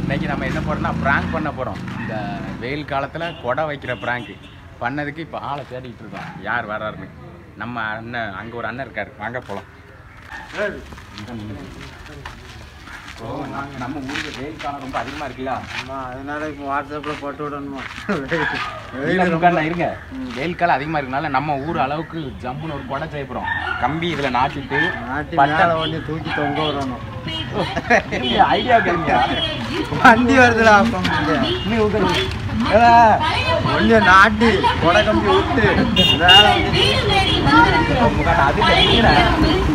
இன்னைக்கு நம்ம என்ன போறோம்னா ப்ராங்க் பண்ண போறோம் இந்த வெயில் காலத்துல கொடை வைக்கிற ப்ராங்க் பண்ணதுக்கு இப்போ ஆளை தேடிட்டு இருக்கோம் யார் வர்றாருன்னு நம்ம அண்ணன் அங்க ஒரு அண்ணன் இருக்காரு வாங்க போலாம் இப்போ நம்ம- நம்ம ஊருக்கு வெயில் காலம் ரொம்ப அதிகமா இருக்குல்ல ஆமா அதனால இப்போ வாட்ஸ்அப்பில் போட்டு விடணுமா வெயில் ரொம்ப இருங்க வெயில் காலம் அதிகமா இருக்கனால நம்ம ஊர் அளவுக்கு ஜம்முன்னு ஒரு கொடை செய்ய போறோம் கம்பி இதுல நாட்டிட்டு நாட்டி பட்டை- மேலே ஒன்று தூக்கி தொங்க விடணும் ஐடியா கேளுங்க வண்டி வருதுடா அப்போ நீ உட்காரு. கொஞ்சம் நாட்டி கொடை கம்பி விட்டு மேலே வந்து உட்காரு, அது தெரியுறேன்.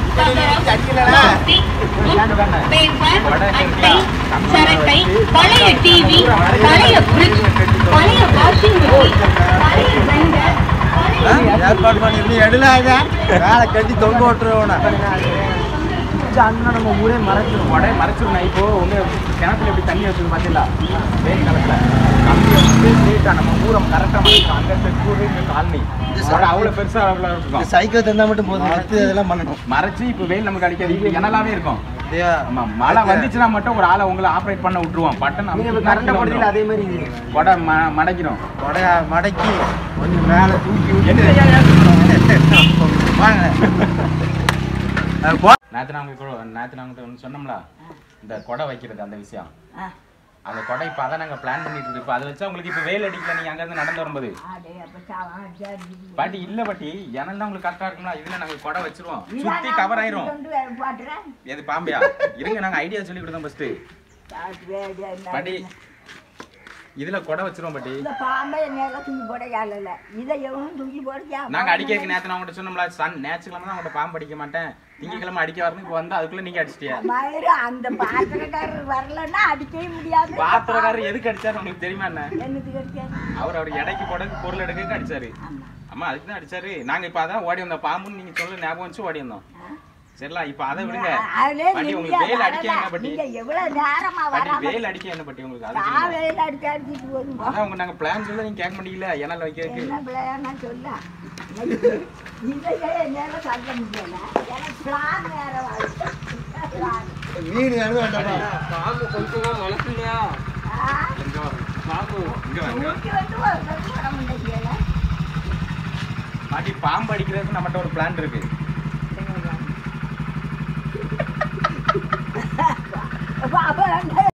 சரட்டை பழைய டிவி பழைய ஃப்ரிட்ஜ் பழைய வாஷிங் மிஷின் பழைய blender, பழைய ஏற்பாடு பண்ணிருந்து எடுலாத மேலே கட்டி தொங்க விட்டுருவோண்ணா அண்ணன் நம்ம ஊரே மறைச்சிடும் உடனே மறைச்சிருந்தேன் இப்போ ஒண்ணு கிணத்துல எப்படி தண்ணி வச்சுருக்கு பார்த்தீங்களா வெயில் காலத்துல கம்பி வச்சுட்டு ஸ்ட்ரெயிட்டா நம்ம ஊரை கரெக்டாக மறைச்சிடும் அங்கே தெற்கூர் இங்கே காலனி உடனே அவ்வளோ பெருசா அவ்வளோ இருக்கும் சைக்கிள் தந்தா மட்டும் போதும் அடுத்து இதெல்லாம் பண்ணணும் மறைச்சு இப்போ வெயில் நமக்கு அடிக்காது இப்போ இனலாவே இருக்கும் அப்படியா ஆமா மழை வந்துச்சுன்னா மட்டும் ஒரு ஆளை உங்களை ஆப்ரேட் பண்ண விட்டுருவோம் பட்டன் அமைச்சு அதே மாதிரி கொடை ம- மடக்கிடும் கொடைய மடக்கி கொஞ்சம் மேலே தூக்கி விட்டு வாங்க அது போ- நேற்று நாங்கள் நேற்று நாங்கள் ஒன்று சொன்னோம்ல இந்த கொடை வைக்கிறது அந்த விஷயம் அந்த கொடை இப்போ அதான் நாங்கள் பிளான் பண்ணிட்டு இருக்கோம் இப்போ அதை வச்சா உங்களுக்கு இப்போ வெயில் அடிக்கல நீங்கள் அங்கேருந்து நடந்து வரும்போது பாட்டி இல்லை பாட்டி ஏன்னா உங்களுக்கு கரெக்டாக இருக்கும்ல இதில் நாங்கள் கொடை வச்சிருவோம் சுற்றி கவர் ஆயிரும் எது பாம்பியா இருங்க நாங்கள் ஐடியா சொல்லி கொடுத்தோம் ஃபஸ்ட்டு பாட்டி இதில் கொடை வச்சிருவோம் பாட்டி இந்த பாம்பை நேரம் தூக்கி போட யாரில்ல இதை எவனும் தூக்கி போடுறியா நாங்கள் அடிக்கிறதுக்கு நேற்று நான் உங்கள்கிட்ட சொன்னோம்ல சன் ஞாயிற்றுக்கிழமை தான் உங்கள்கிட்ட பாம்பு அடிக்க மாட்டேன் திங்கக்கிழமை அடிக்க வரணும் இப்போ வந்து அதுக்குள்ளே நீங்கள் அடிச்சிட்டியா மயிறு அந்த பாத்திரக்காரர் வரலன்னா அடிக்கவே முடியாது பாத்திரக்காரர் எதுக்கு அடிச்சாரு உங்களுக்கு தெரியுமா என்ன என்னது கிடைக்காது அவர் அவர் எடைக்கு போட பொருள் எடுக்க அடிச்சாரு அம்மா அதுக்கு தான் அடிச்சாரு நாங்க இப்ப அதான் ஓடி வந்தோம் பாம்புன்னு நீங்க சொல்ல ஞாபகம் வச்சு ஓடி வந்தோம் சரிங்களா இப்ப அதை விடுங்க அதுலயே பாட்டி நிம்மதியா உங்களுக்கு வேல் அடிக்க வரல. என்ன பாட்டி நீங்க எவ்வளவு நேரமா பாட்டி வராம வேல் அடிக்க என்ன பாட்டி உங்களுக்கு அது நான் சொல்லுங்க. வேலை அடிச்சு அடிச்சிட்டு வருவோம் அதான் உங்க நாங்க பிளான் சொல்ல நீங்க கேட்க மாட்டீங்கல்ல ஏனால் வைக்கிறதுக்கு என்ன பிள்ளையா சொல்ல இதையே என்னால சொல்ல முடியல எனக்கு பிளான் வேற வாழ்க்கை மீன் வேணும் வேண்டாமா எங்க வா இங்க வா, இங்க வா. ஊட்டி வந்து ஒரு கட்டு வர முடியல பாட்டி பாம்பு அடிக்கிறதுக்கு நம்மகிட்ட ஒரு பிளான் இருக்கு அப்ப அப்ப